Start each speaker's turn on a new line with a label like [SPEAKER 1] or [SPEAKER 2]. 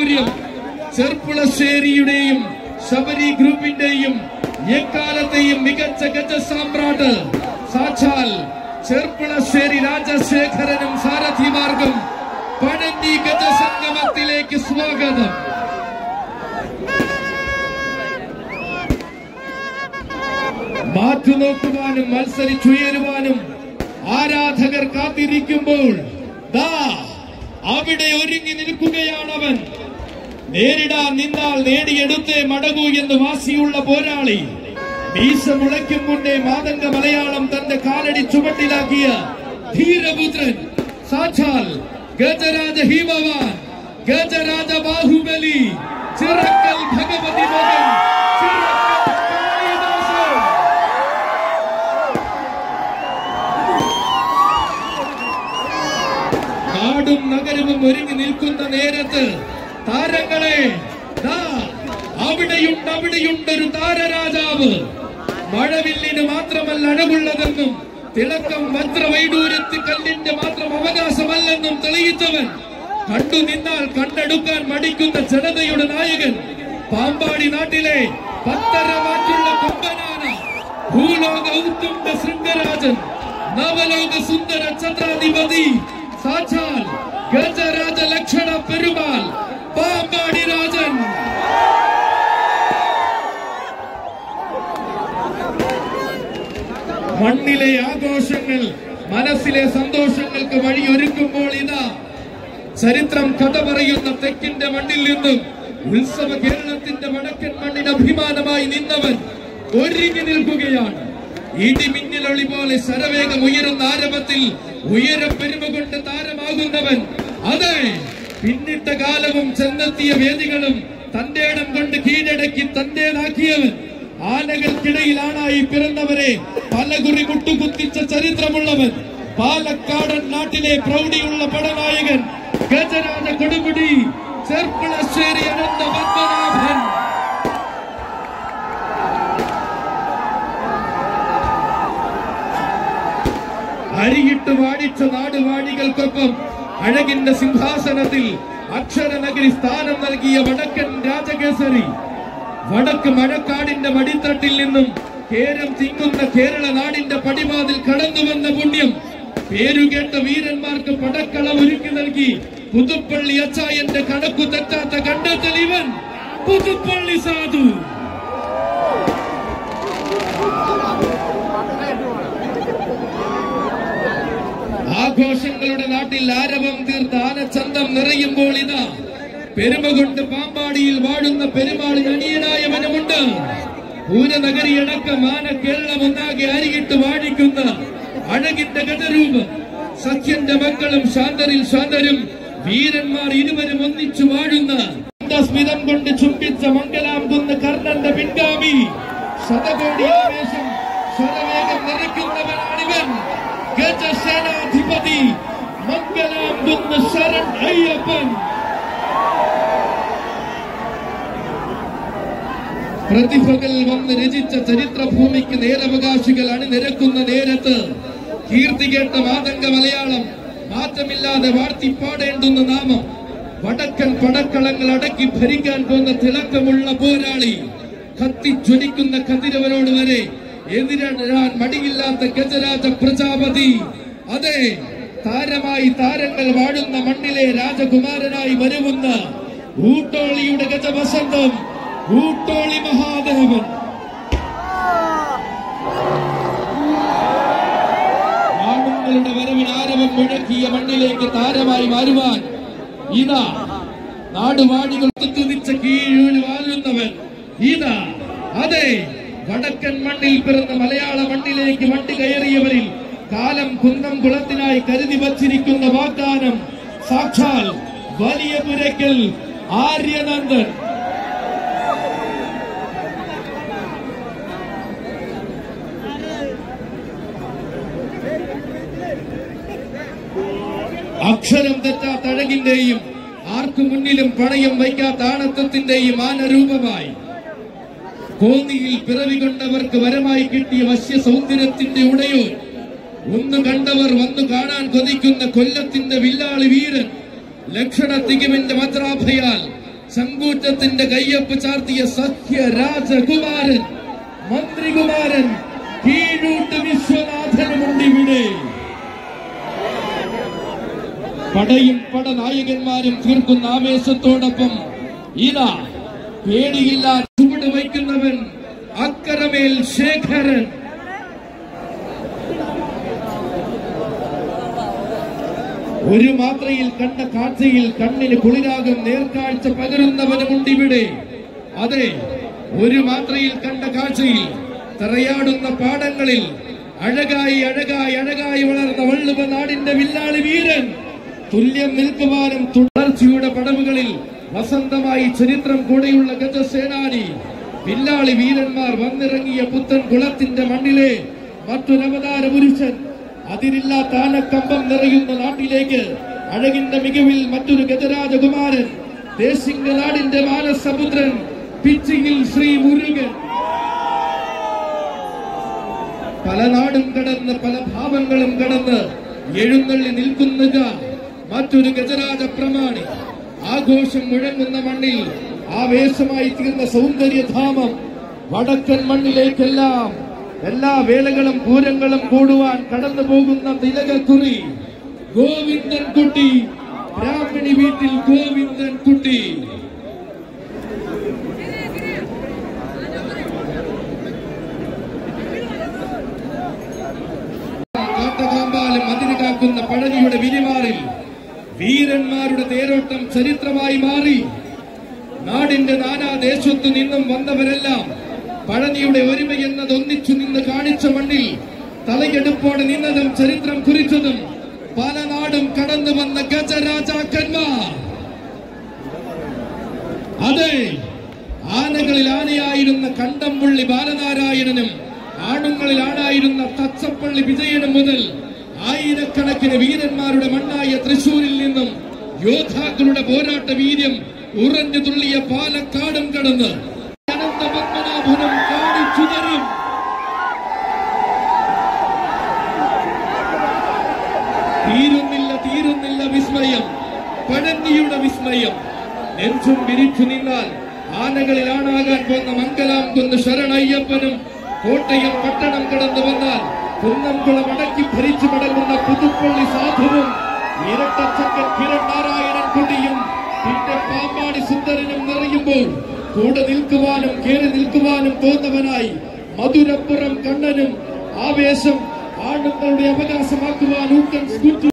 [SPEAKER 1] പാരമ്പര്യം ചെർപ്പുളശ്ശേരിയുടെയും ശബരി ഗ്രൂപ്പിന്റെയും എക്കാലത്തെയും മികച്ച ഗജ സാമ്രാട്ട് സാക്ഷാൽ ചെർപ്പുളശ്ശേരി രാജശേഖരനും സാരഥിമാർഗം പഴന്തി ഗജ സംഗമത്തിലേക്ക് സ്വാഗതം മാറ്റുനോക്കുവാനും മത്സരിച്ചുയരുവാനും ആരാധകർ കാത്തിരിക്കുമ്പോൾ ദാ അവിടെ ഒരുങ്ങി നിൽക്കുകയാണവൻ നേരിടാൻ നിന്നാൽ നേടിയെടുത്തേ മടങ്ങൂ എന്ന് വാശിയുള്ള പോരാളി മീശ മുളയ്ക്കും മുന്നേ മാതംഗ മലയാളം തന്റെ കാലടി ചുവട്ടിലാക്കിയ ധീരപുത്രൻ സാക്ഷാൽ ഗജരാജ ഹിമവാൻ ഗജരാജ ബാഹുബലി ചിറക്കൽ ഭഗവതി മകൻ ചിറക്കൽ കാളിദാസൻ നാടും നഗരവും ഒരുങ്ങി നിൽക്കുന്ന നേരത്ത് താരങ്ങളെ ദാ അവിടെയുണ്ട് അവിടെയുണ്ടൊരു താരരാജാവ് മഴവില്ലിന് മാത്രമല്ല അഴകുള്ളതെന്നും തിളക്കം വജ്രവൈഡൂര്യത്തിൽ കല്ലിന്റെ മാത്രം അവകാശമല്ലെന്നും തെളിയിച്ചവൻ കണ്ടു നിന്നാൽ കണ്ടെടുക്കാൻ മടിക്കുന്ന ജനതയുടെ നായകൻ പാമ്പാടി നാട്ടിലെ പത്തര മാറ്റുള്ള കൊമ്പനാന ഭൂലോക ഉത്തുംഗ ശൃംഗരാജൻ നവലോക സുന്ദര ചന്ദ്രാധിപതി സാക്ഷാൽ ഗജരാജ ലക്ഷണ പെരുമാൾ പാമ്പാടി രാജൻ മണ്ണിലെ ആഘോഷങ്ങൾ മനസ്സിലെ സന്തോഷങ്ങൾക്ക് വഴിയൊരുക്കുമ്പോൾ ഇതാ ചരിത്രം കഥ പറയുന്ന തെക്കിന്റെ മണ്ണിൽ നിന്നും ഉത്സവ കേരളത്തിന്റെ വടക്കൻ മണ്ണിന് അഭിമാനമായി നിന്നവൻ ഒരുങ്ങി നിൽക്കുകയാണ് ഇടിമിന്നലൊളി പോലെ ശരവേഗം ഉയരുന്ന ആരവത്തിൽ ഉയരപ്പെരുമ കൊണ്ട് താരമാകുന്നവൻ അതെ പിന്നിട്ട കാലവും ചെന്നെത്തിയ വേദികളും തന്റെ ഇടം കൊണ്ട് കീഴടക്കി തന്റേതാക്കിയവൻ ആനകൾക്കിടയിൽ ആണായി പിറന്നവരെ പലകുറി മുട്ടുകുത്തിച്ച ചരിത്രമുള്ളവൻ പാലക്കാടൻ നാട്ടിലെ പ്രൗഢിയുള്ള പടനായകൻ ഗജരാജ കൊടുമുടി ചെർപ്പുളശ്ശേരി അനന്ത പത്മനാഭൻ അരിയിട്ട് വാടിച്ച നാടുവാണികൾക്കൊപ്പം അഴകിന്റെ സിംഹാസനത്തിൽ അക്ഷരനഗരി സ്ഥാനം നൽകിയ വടക്കൻ രാജകേസരി വടക്ക് മഴക്കാടിന്റെ മടിത്തട്ടിൽ നിന്നും കേരം തിങ്ങുന്ന കേരള നാടിന്റെ പടിവാതിൽ കടന്നു വന്ന പുണ്യം പേരുകേട്ട വീരന്മാർക്ക് പടക്കള ഒരുക്കി നൽകി പുതുപ്പള്ളി അച്ചായന്റെ കണക്കു തെറ്റാത്ത കണ്ടെത്തൽ ഇവൻ പുതുപ്പള്ളി സാധു ആഘോഷങ്ങളുടെ നാട്ടിൽ ആരവം തീർത്ത് ആനച്ചന്തം നിറയുമ്പോൾ ഇതാ പെരുമ കൊണ്ട് പാമ്പാടിയിൽ വാഴുന്ന പെരുമാളിൽ അണിയനായവനുമുണ്ട് പൂരനഗരിയടക്കം ആന കേരളം ഒന്നാകെ അരികിട്ട് വാഴിക്കുന്ന അഴകിന്റെ ഗതരൂപം സഖ്യന്റെ മക്കളും ശാന്തരിൽ ശാന്തരും വീരന്മാർ ഇരുവരും ഒന്നിച്ചു വാഴുന്ന സ്മിതം കൊണ്ട് ചുംബിച്ച മംഗലാം കുന്ന് കർണന്റെ പിൻഗാമി ശതകോടി ആവേശം ശരവേഗം നിറയ്ക്കുന്നവനാണിവൻ ഗജസേനാധിപതി മംഗലാം കുന്ന് ശരൺ അയ്യപ്പൻ പ്രതിഭകൾ വന്ന് രചിച്ച ചരിത്രഭൂമിക്ക് നേരവകാശികൾ അണിനിരക്കുന്ന നേരത്ത് കീർത്തി കേട്ട മാതംഗ മലയാളം മാറ്റമില്ലാതെ വാഴ്ത്തിപ്പാടേണ്ടുന്ന നാമം വടക്കൻ പടക്കളങ്ങൾ അടക്കി ഭരിക്കാൻ പോന്ന തിളക്കമുള്ള പോരാളി കത്തിജ്വലിക്കുന്ന കതിരവനോട് വരെ എതിരിടാൻ മടിയില്ലാത്ത ഗജരാജ പ്രജാപതി അതെ താരമായി താരങ്ങൾ വാഴുന്ന മണ്ണിലെ രാജകുമാരനായി വരുവുന്ന ഊട്ടോളിയുടെ ഗജവസന്തം ഊട്ടോളി മഹാദേവൻ ആണുങ്ങളുടെ വരവിന് ആരവം മുഴക്കിയ മണ്ണിലേക്ക് താരമായി മാറുവാൻ ഇതാ നാടുവാടികൾ തുനിച്ച കീഴിൽ വാഴുന്നവൻ ഇതാ അതെ വടക്കൻ മണ്ണിൽ പിറന്ന മലയാള മണ്ണിലേക്ക് വണ്ടി കയറിയവരിൽ കാലം കുന്നം കുളത്തിനായി കരുതി വച്ചിരിക്കുന്ന വാഗ്ദാനം സാക്ഷാൽ വലിയ പുരയ്ക്കൽ ആര്യനന്ദൻ അക്ഷരം തെറ്റാത്ത അഴകിന്റെയും ആർക്കു മുന്നിലും പണയം വയ്ക്കാത്ത ആണത്വത്തിന്റെയും ആനരൂപമായി കോന്നിയിൽ പിറവി കൊണ്ടവർക്ക് വരമായി കിട്ടിയ വശ്യ സൗന്ദര്യത്തിന്റെ ഉടയോ ഒന്ന് കണ്ടവർ വന്നു കാണാൻ കൊതിക്കുന്ന കൊല്ലത്തിന്റെ വില്ലാളി വീരൻ ലക്ഷണ തികവിന്റെ വജ്രാഭയാൽ ചങ്കൂറ്റത്തിന്റെ കയ്യൊപ്പ് ചാർത്തിയ സഖ്യ രാജകുമാരൻ മന്ത്രികുമാരൻ കീഴൂട്ട് വിശ്വനാഥനുമുണ്ട് ഇവിടെ പടയും പടനായകന്മാരും തീർക്കുന്ന ആവേശത്തോടൊപ്പം ഇതാ പേടിയില്ലാ ചുവട് വയ്ക്കുന്നവൻ അക്കരമേൽ ശേഖരൻ ഒരു മാത്രയിൽ കണ്ട കാഴ്ചയിൽ കണ്ണിന് കുളിരാകും നേർക്കാഴ്ച പകരുന്നവനുമുണ്ട് ഇവിടെ അതെ ഒരു മാത്രയിൽ കണ്ട കാഴ്ചയിൽ തറയാടുന്ന പാടങ്ങളിൽ അഴകായി അഴകായി അഴകായി വളർന്ന വള്ളുവ നാടിന്റെ വില്ലാളി വീരൻ തുല്യം നിൽക്കുവാനും തുടർച്ചയുടെ പടവുകളിൽ വസന്തമായി ചരിത്രം കൂടെയുള്ള ഗജസേനാനി വില്ലാളി വീരന്മാർ വന്നിറങ്ങിയ പുത്തൻ കുളത്തിന്റെ മണ്ണിലെ മറ്റൊരവതാര പുരുഷൻ അതിരില്ലാത്ത ആനക്കമ്പം നിറയുന്ന നാട്ടിലേക്ക് അഴകിന്റെ മികവിൽ മറ്റൊരു ഗജരാജകുമാരൻ ദേശിംഗ നാടിന്റെ മാനസമുദ്രൻ പിച്ചിയിൽ ശ്രീ മുരുകൻ പല നാടും കടന്ന് പല ഭാവങ്ങളും കടന്ന് എഴുന്നള്ളി നിൽക്കുക മറ്റൊരു ഗജരാജ പ്രമാണി ആഘോഷം മുഴങ്ങുന്ന മണ്ണിൽ ആവേശമായി തീർന്ന സൗന്ദര്യധാമം വടക്കൻ മണ്ണിലേക്കെല്ലാം എല്ലാ വേളകളും പൂരങ്ങളും കൂടുവാൻ കടന്നു പോകുന്ന തിലകക്കുറി ഗോവിന്ദൻ കുട്ടി ബ്രാഹ്മണി വീട്ടിൽ ഗോവിന്ദൻ കുട്ടി കാട്ടകാമ്പാലും അതിര് കാക്കുന്ന പഴനിയുടെ വിരിമാറിൽ വീരന്മാരുടെ തേരോട്ടം ചരിത്രമായി മാറി നാടിന്റെ നാനാദേശത്തു നിന്നും വന്നവരെല്ലാം പഴനിയുടെ ഒരുമ എന്നത് ഒന്നിച്ചു നിന്ന് കാണിച്ച മണ്ണിൽ തലയെടുപ്പോടെ നിന്നതും ചരിത്രം കുറിച്ചതും പല നാടും കടന്നു വന്ന ഗജരാജാക്കന്മാർ അതെ ആനകളിൽ ആനയായിരുന്ന കണ്ടംപുള്ളി ബാലനാരായണനും ആണുങ്ങളിൽ ആണായിരുന്ന തച്ചപ്പള്ളി വിജയനും മുതൽ ആയിരക്കണക്കിന് വീരന്മാരുടെ മണ്ണായ തൃശൂരിൽ നിന്നും യോദ്ധാക്കളുടെ പോരാട്ട വീര്യം ഉറഞ്ഞു തുള്ളിയ പാലക്കാടും കടന്ന് അനന്ത പത്മനാഭനും കാണിച്ചു തരും തീരുന്നില്ല തീരുന്നില്ല വിസ്മയം പഴന്നിയുടെ വിസ്മയം നെഞ്ചും വിരിച്ചു നിന്നാൽ ആനകളിൽ ആണാകാൻ പോന്ന മംഗലാം കുന്ന് ശരണയ്യപ്പനും കോട്ടയം പട്ടണം കടന്നു വന്നാൽ കുന്നംകുളം അടക്കി ഭരിച്ചു മടങ്ങുന്ന പുതുപ്പള്ളി സാധുവും ഇരട്ടച്ചക്കൻ കിരൺ നാരായണൻ കുട്ടിയും പിന്നെ പാമ്പാടി സുന്ദരനും നിറയുമ്പോൾ കൂടെ നിൽക്കുവാനും കേറി നിൽക്കുവാനും തോന്നവനായി മധുരപ്പുറം കണ്ണനും ആവേശം ആണുങ്ങളുടെ അവകാശമാക്കുവാൻ ഊക്കൻ സ്കൂട്ടി